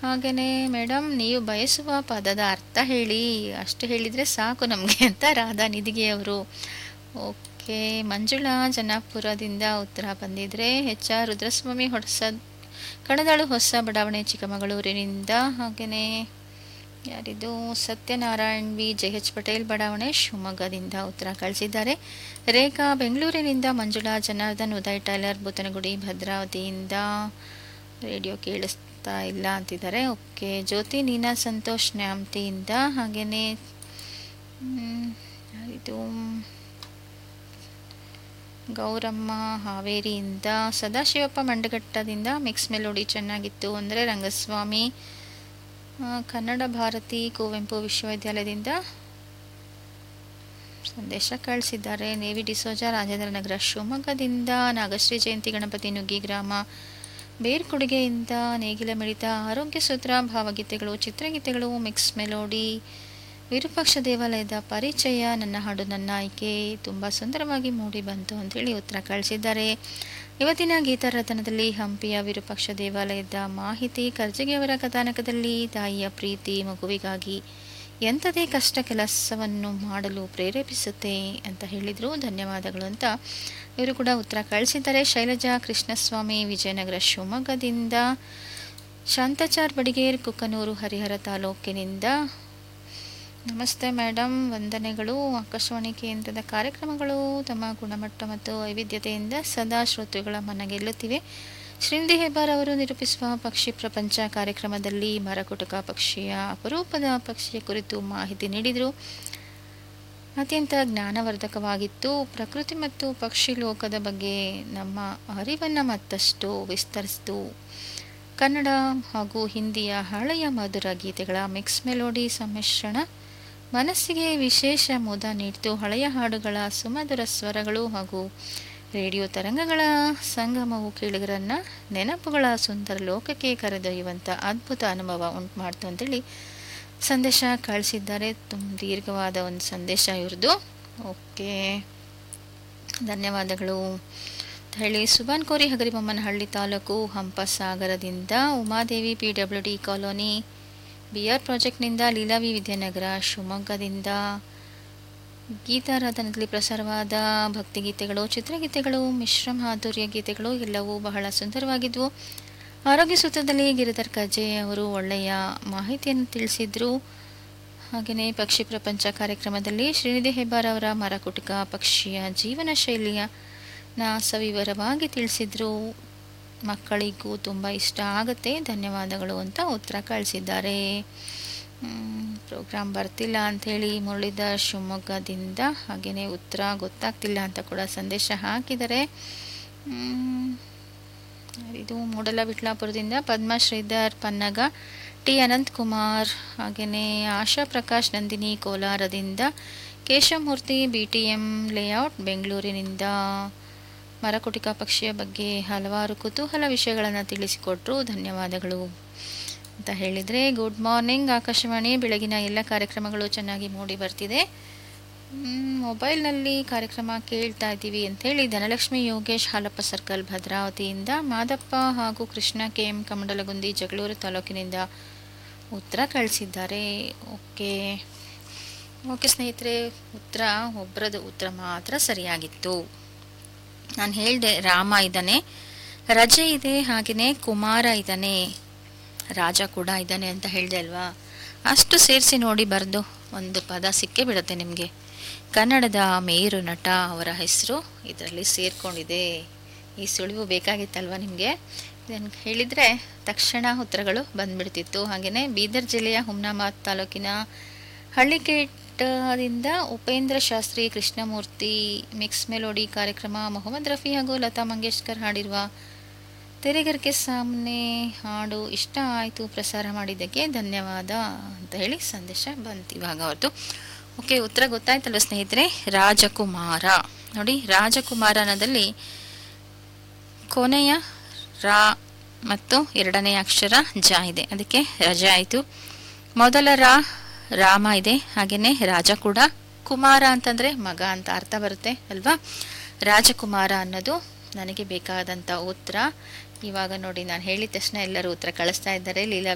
ಹಾಗೆಯೇ ಮೇಡಮ್ ನೀವು ಬಯಸುವ ಪದದ ಅರ್ಥ ಹೇಳಿ ಅಷ್ಟು ಹೇಳಿದರೆ ಸಾಕು ನಮಗೆ ಅಂತ ರಾಧಾ ನಿಧಿಗೆಯವರು ಓಕೆ ಮಂಜುಳಾ ಜನಾಪುರದಿಂದ ಉತ್ತರ ಬಂದಿದ್ರೆ ಎಚ್ ಆರ್ ರುದ್ರಸ್ವಾಮಿ ಹೊಸ ಕಣದಾಳು ಹೊಸ ಬಡಾವಣೆ ಚಿಕ್ಕಮಗಳೂರಿನಿಂದ ಹಾಗೆಯೇ ಯಾರಿದು Satyanarayan V J H Patel ಬಡಾವಣೆ ಶಿವಮೊಗ್ಗದಿಂದ ಉತ್ತರ ಕಳಿಸಿದ್ದಾರೆ ರೇಖಾ ಬೆಂಗಳೂರಿನಿಂದ ಮಂಜುಳಾ ಜನಾರ್ದನ್ ಉದಯ್ ಟೈಲರ್ ಬುತ್ತನಗುಡಿ ಭದ್ರಾವತಿಯಿಂದ ರೇಡಿಯೋ ಕೇಳಿಸ್ತಾ ಇಲ್ಲ ಅಂತಿದ್ದಾರೆ ಓಕೆ ಜ್ಯೋತಿ ನೀನಾ ಸಂತೋಷ್ ನ್ಯಾಮ್ತಿಯಿಂದ ಹಾಗೆಯೇ ಇದು ಗೌರಮ್ಮ ಹಾವೇರಿಯಿಂದ ಸದಾಶಿವಪ್ಪ ಮಂಡಗಟ್ಟದಿಂದ ಮಿಕ್ಸ್ ಮೆಲೋಡಿ ಚೆನ್ನಾಗಿತ್ತು ಅಂದರೆ ರಂಗಸ್ವಾಮಿ ಆ, ಕನ್ನಡ ಭಾರತಿ ಕುವೆಂಪು ವಿಶ್ವವಿದ್ಯಾಲಯದಿಂದ ಸಂದೇಶ ಕಳಿಸಿದ್ದಾರೆ ನೇವಿ ಡಿಸೋಜ ರಾಜೇಂದ್ರ ನಗರ ಶಿವಮೊಗ್ಗದಿಂದ ನಾಗಶ್ರೀ ಜಯಂತಿ ಗಣಪತಿ ನುಗ್ಗಿ ಗ್ರಾಮ ಬೇರ್ಕೊಡುಗೆಯಿಂದ ನೇಗಿಲ ಮಿಡಿತ ಆರೋಗ್ಯ ಸೂತ್ರ ಭಾವಗೀತೆಗಳು ಚಿತ್ರಗೀತೆಗಳು ಮಿಕ್ಸ್ ಮೆಲೋಡಿ ವಿರೂಪಾಕ್ಷ ದೇವಾಲಯದ ಪರಿಚಯ ನನ್ನ ಹಾಡು ನನ್ನ ಆಯ್ಕೆ ತುಂಬ ಸುಂದರವಾಗಿ ಮೂಡಿ ಬಂತು ಅಂತೇಳಿ ಉತ್ತರ ಕಳಿಸಿದ್ದಾರೆ ಇವತ್ತಿನ ಗೀತಾರತನದಲ್ಲಿ ಹಂಪಿಯ ವಿರೂಪಾಕ್ಷ ದೇವಾಲಯದ ಮಾಹಿತಿ ಕರ್ಜಗಿಯವರ ಕಥಾನಕದಲ್ಲಿ ತಾಯಿಯ ಪ್ರೀತಿ ಮಗುವಿಗಾಗಿ ಎಂಥದೇ ಕಷ್ಟ ಕೆಲಸವನ್ನು ಮಾಡಲು ಪ್ರೇರೇಪಿಸುತ್ತೆ ಅಂತ ಹೇಳಿದರು ಧನ್ಯವಾದಗಳು ಅಂತ ಇವರು ಕೂಡ ಉತ್ತರ ಕಳಿಸಿದ್ದಾರೆ ಶೈಲಜಾ ಕೃಷ್ಣಸ್ವಾಮಿ ವಿಜಯನಗರ ಶಿವಮೊಗ್ಗದಿಂದ ಶಾಂತಾಚಾರ್ ಬಡಿಗೇರ್ ಕುಕ್ಕನೂರು ಹರಿಹರ ತಾಲೂಕಿನಿಂದ ನಮಸ್ತೆ ಮೇಡಮ್ ವಂದನೆಗಳು ಆಕಾಶವಾಣಿ ಕೇಂದ್ರದ ಕಾರ್ಯಕ್ರಮಗಳು ತಮ್ಮ ಗುಣಮಟ್ಟ ಮತ್ತು ವೈವಿಧ್ಯತೆಯಿಂದ ಸದಾ ಶ್ರೋತೃಗಳ ಮನಗೆಲ್ಲುತ್ತಿವೆ ಶ್ರೀನಿಧಿ ಹೆಬ್ಬಾರ್ ಅವರು ನಿರೂಪಿಸುವ ಪಕ್ಷಿ ಪ್ರಪಂಚ ಕಾರ್ಯಕ್ರಮದಲ್ಲಿ ಮರಕುಟುಕ ಪಕ್ಷಿಯ ಅಪರೂಪದ ಪಕ್ಷಿಯ ಕುರಿತು ಮಾಹಿತಿ ನೀಡಿದರು ಅತ್ಯಂತ ಜ್ಞಾನವರ್ಧಕವಾಗಿತ್ತು ಪ್ರಕೃತಿ ಮತ್ತು ಪಕ್ಷಿ ಲೋಕದ ಬಗ್ಗೆ ನಮ್ಮ ಅರಿವನ್ನು ಮತ್ತಷ್ಟು ವಿಸ್ತರಿಸಿತು ಕನ್ನಡ ಹಾಗೂ ಹಿಂದಿಯ ಹಳೆಯ ಮಧುರ ಗೀತೆಗಳ ಮಿಕ್ಸ್ ಮೆಲೋಡಿ ಸಮ್ಮಿಶ್ರಣ ಮನಸ್ಸಿಗೆ ವಿಶೇಷ ಮುದ ನೀಡಿತು ಹಳೆಯ ಹಾಡುಗಳ ಸುಮಧುರ ಸ್ವರಗಳು ಹಾಗೂ ರೇಡಿಯೋ ತರಂಗಗಳ ಸಂಗಮವು ಕೇಳಿಗರನ್ನ ನೆನಪುಗಳ ಸುಂದರ ಲೋಕಕ್ಕೆ ಕರೆದೊಯ್ಯುವಂಥ ಅದ್ಭುತ ಅನುಭವ ಉಂಟು ಮಾಡ್ತು ಅಂತೇಳಿ ಸಂದೇಶ ಕಳಿಸಿದ್ದಾರೆ ತುಂಬ ದೀರ್ಘವಾದ ಒಂದು ಸಂದೇಶ ಇವ್ರದ್ದು ಓಕೆ ಧನ್ಯವಾದಗಳು ಅಂತ ಹೇಳಿ ಸುಬಾನ್ ಕೋರಿ ಹಗರಿಬೊಮ್ಮನಹಳ್ಳಿ ತಾಲೂಕು ಹಂಪಸಾಗರದಿಂದ Umadevi P W D colony B R ಪ್ರಾಜೆಕ್ಟ್ನಿಂದ ಲೀಲಾವಿ ವಿದ್ಯಾನಗರ ಶಿವಮೊಗ್ಗದಿಂದ ಗೀತಾರಾಧನದಲ್ಲಿ ಪ್ರಸಾರವಾದ ಭಕ್ತಿಗೀತೆಗಳು ಚಿತ್ರಗೀತೆಗಳು ಮಿಶ್ರ ಮಾಧುರ್ಯ ಗೀತೆಗಳು ಎಲ್ಲವೂ ಬಹಳ ಸುಂದರವಾಗಿದ್ವು ಆರೋಗ್ಯ ಸೂತ್ರದಲ್ಲಿ ಗಿರಿಧರ್ ಕಜೆ ಅವರು ಒಳ್ಳೆಯ ಮಾಹಿತಿಯನ್ನು ತಿಳಿಸಿದ್ರು ಹಾಗೆಯೇ ಪಕ್ಷಿ ಪ್ರಪಂಚ ಕಾರ್ಯಕ್ರಮದಲ್ಲಿ ಶ್ರೀನಿಧಿ ಹೆಬ್ಬಾರ್ ಅವರ ಮರಕುಟುಕ ಪಕ್ಷಿಯ ಜೀವನ ಶೈಲಿಯ ನ ಸವಿವರವಾಗಿ ತಿಳಿಸಿದ್ರು ಮಕ್ಕಳಿಗೂ ತುಂಬ ಇಷ್ಟ ಆಗುತ್ತೆ ಧನ್ಯವಾದಗಳು ಅಂತ ಉತ್ತರ ಕಳಿಸಿದ್ದಾರೆ ಪ್ರೋಗ್ರಾಮ್ ಬರ್ತಿಲ್ಲ ಅಂಥೇಳಿ ಮುರಳೀಧರ್ ಶಿವಮೊಗ್ಗದಿಂದ ಹಾಗೆಯೇ ಉತ್ತರ ಗೊತ್ತಾಗ್ತಿಲ್ಲ ಅಂತ ಕೂಡ ಸಂದೇಶ ಹಾಕಿದ್ದಾರೆ ಮ್, ಇದು ಮೂಡಲ ವಿಟ್ಲಾಪುರದಿಂದ ಪದ್ಮ ಶ್ರೀಧರ್ ಪನ್ನಗ ಟಿ ಅನಂತಕುಮಾರ್ ಹಾಗೆಯೇ ಆಶಾ ಪ್ರಕಾಶ್ ನಂದಿನಿ ಕೋಲಾರದಿಂದ Keshavamurthy B T M layout ಬೆಂಗಳೂರಿನಿಂದ ಮರಕುಟಿಕ ಪಕ್ಷಿಯ ಬಗ್ಗೆ ಹಲವಾರು ಕುತೂಹಲ ವಿಷಯಗಳನ್ನು ತಿಳಿಸಿಕೊಟ್ರು ಧನ್ಯವಾದಗಳು ಅಂತ ಹೇಳಿದರೆ ಗುಡ್ ಮಾರ್ನಿಂಗ್ ಆಕಾಶವಾಣಿ ಬೆಳಗಿನ ಎಲ್ಲ ಕಾರ್ಯಕ್ರಮಗಳು ಚೆನ್ನಾಗಿ ಮೂಡಿ ಬರ್ತಿದೆ ಮ್, ಮೊಬೈಲ್ನಲ್ಲಿ ಕಾರ್ಯಕ್ರಮ ಕೇಳ್ತಾ ಇದ್ದೀವಿ ಅಂಥೇಳಿ ಧನಲಕ್ಷ್ಮಿ ಯೋಗೇಶ್ ಹಾಲಪ್ಪ ಸರ್ಕಲ್ ಭದ್ರಾವತಿಯಿಂದ ಮಾದಪ್ಪ ಹಾಗೂ ಕೃಷ್ಣ ಕೆ ಎಂ ಕಮಂಡಲಗುಂದಿ ಜಗಳೂರು ತಾಲೂಕಿನಿಂದ ಉತ್ತರ ಕಳಿಸಿದ್ದಾರೆ ಓಕೆ ಓಕೆ ಸ್ನೇಹಿತರೆ ಉತ್ತರ ಒಬ್ಬರದು ಉತ್ತರ ಮಾತ್ರ ಸರಿಯಾಗಿತ್ತು ನಾನು ಹೇಳಿದೆ ರಾಮ ಇದ್ದಾನೆ ರಜೆ ಇದೆ ಹಾಗೆಯೇ ಕುಮಾರ ಇದ್ದಾನೆ ರಾಜ ಕೂಡ ಇದ್ದಾನೆ ಅಂತ ಹೇಳಿದೆ ಅಲ್ವಾ ಅಷ್ಟು ಸೇರಿಸಿ ನೋಡಿ ಬರೆದು ಒಂದು ಪದ ಸಿಕ್ಕೇ ಬಿಡುತ್ತೆ ನಿಮಗೆ ಕನ್ನಡದ ಮೇರು ನಟ ಅವರ ಹೆಸರು ಇದರಲ್ಲಿ ಸೇರ್ಕೊಂಡಿದೆ ಈ ಸುಳಿವು ಬೇಕಾಗಿತ್ತಲ್ವ ನಿಮಗೆ ಇದನ್ನು ಹೇಳಿದರೆ ತಕ್ಷಣ ಉತ್ತರಗಳು ಬಂದ್ಬಿಡ್ತಿತ್ತು ಹಾಗೆಯೇ ಬೀದರ್ ಜಿಲ್ಲೆಯ ಹುಮ್ನಾಬಾದ್ ತಾಲೂಕಿನ ಹಳ್ಳಿಕೇಟದಿಂದ ಉಪೇಂದ್ರ ಶಾಸ್ತ್ರಿ ಕೃಷ್ಣಮೂರ್ತಿ ಮಿಕ್ಸ್ ಮೆಲೋಡಿ ಕಾರ್ಯಕ್ರಮ ಮೊಹಮ್ಮದ್ ರಫಿ ಹಾಗೂ ಲತಾ ಮಂಗೇಶ್ಕರ್ ಹಾಡಿರುವ ತೆರೆಗರ್ಕೆ ಸಾಮ್ನೆ ಹಾಡು ಇಷ್ಟ ಆಯಿತು ಪ್ರಸಾರ ಮಾಡಿದ್ದಕ್ಕೆ ಧನ್ಯವಾದ ಅಂತ ಹೇಳಿ ಸಂದೇಶ ಬಂತು ಇವಾಗ ಅವ್ರದ್ದು ಓಕೆ ಉತ್ತರ ಗೊತ್ತಾಯ್ತಲ್ವ ಸ್ನೇಹಿತರೆ ರಾಜಕುಮಾರ ನೋಡಿ ರಾಜಕುಮಾರನದಲ್ಲಿ ಕೊನೆಯ ರಾ ಮತ್ತು ಎರಡನೇ ಅಕ್ಷರ ಜ ಇದೆ ಅದಕ್ಕೆ ರಜೆ ಆಯಿತು ಮೊದಲ ರಾ ರಾಮ ಇದೆ ಹಾಗೆಯೇ ರಾಜ ಕೂಡ ಕುಮಾರ ಅಂತಂದರೆ ಮಗ ಅಂತ ಅರ್ಥ ಬರುತ್ತೆ ಅಲ್ವಾ ರಾಜಕುಮಾರ ಅನ್ನೋದು ನನಗೆ ಬೇಕಾದಂಥ ಉತ್ತರ ಇವಾಗ ನೋಡಿ ನಾನು ಹೇಳಿದ ತಕ್ಷಣ ಎಲ್ಲರೂ ಉತ್ತರ ಕಳಿಸ್ತಾ ಇದ್ದಾರೆ ಲೀಲಾ